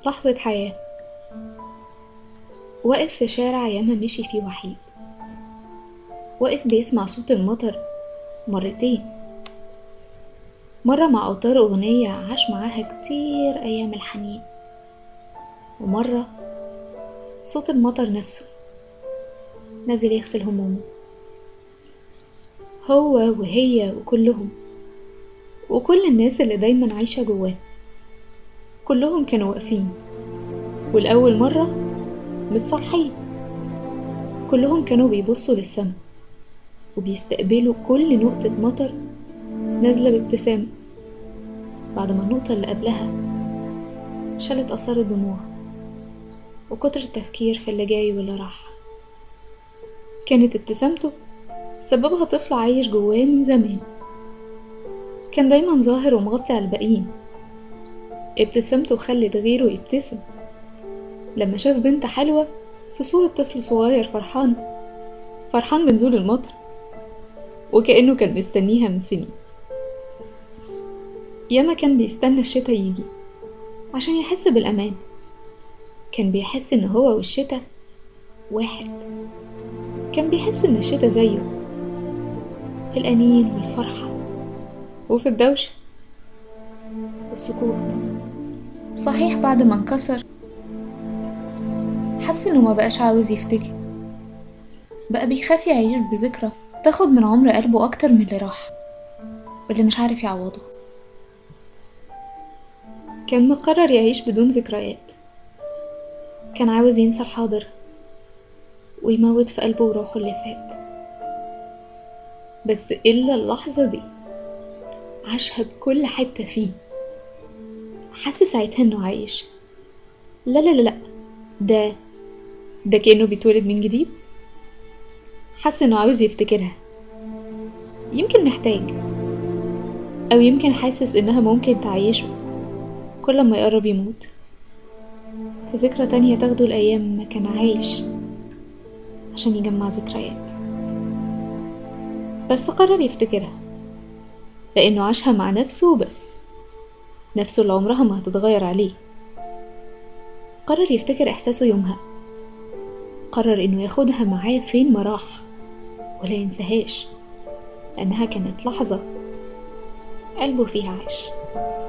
لحظة حياة واقف في شارع ياما مشي فيه وحيد واقف بيسمع صوت المطر مرتين مرة مع أوتار أغنية عاش معاها كتير أيام الحنين ومرة صوت المطر نفسه نازل يغسل همومه هو وهي وكلهم وكل الناس اللي دايما عايشة جواه كلهم كانوا واقفين والأول مرة متصالحين كلهم كانوا بيبصوا للسما وبيستقبلوا كل نقطة مطر نازلة بابتسامة بعد ما النقطة اللي قبلها شالت آثار الدموع وكتر التفكير في اللي جاي واللي راح كانت ابتسامته سببها طفل عايش جواه من زمان كان دايما ظاهر ومغطي على الباقيين ابتسامته خلت غيره يبتسم لما شاف بنت حلوة في صورة طفل صغير فرحان فرحان بنزول المطر وكأنه كان مستنيها من سنين ياما كان بيستنى الشتا يجي عشان يحس بالأمان كان بيحس إن هو والشتا واحد كان بيحس إن الشتا زيه في الأنين والفرحة وفي الدوشة والسكوت صحيح بعد ما انكسر حس إنه ما بقاش عاوز يفتكر بقى بيخاف يعيش بذكرى تاخد من عمر قلبه أكتر من اللي راح واللي مش عارف يعوضه كان مقرر يعيش بدون ذكريات كان عاوز ينسى الحاضر ويموت في قلبه وروحه اللي فات بس إلا اللحظة دي عاشها بكل حتة فيه حس ساعتها إنه عايش لا لا لا لا ده ده كأنه بيتولد من جديد حس إنه عاوز يفتكرها يمكن محتاج أو يمكن حاسس إنها ممكن تعيشه كل ما يقرب يموت في ذكرى تانية تاخده الأيام ما كان عايش عشان يجمع ذكريات بس قرر يفتكرها لأنه عاشها مع نفسه وبس نفسه اللي عمرها ما هتتغير عليه قرر يفتكر إحساسه يومها قرر إنه ياخدها معاه فين ما راح ولا ينساهاش لأنها كانت لحظة قلبه فيها عاش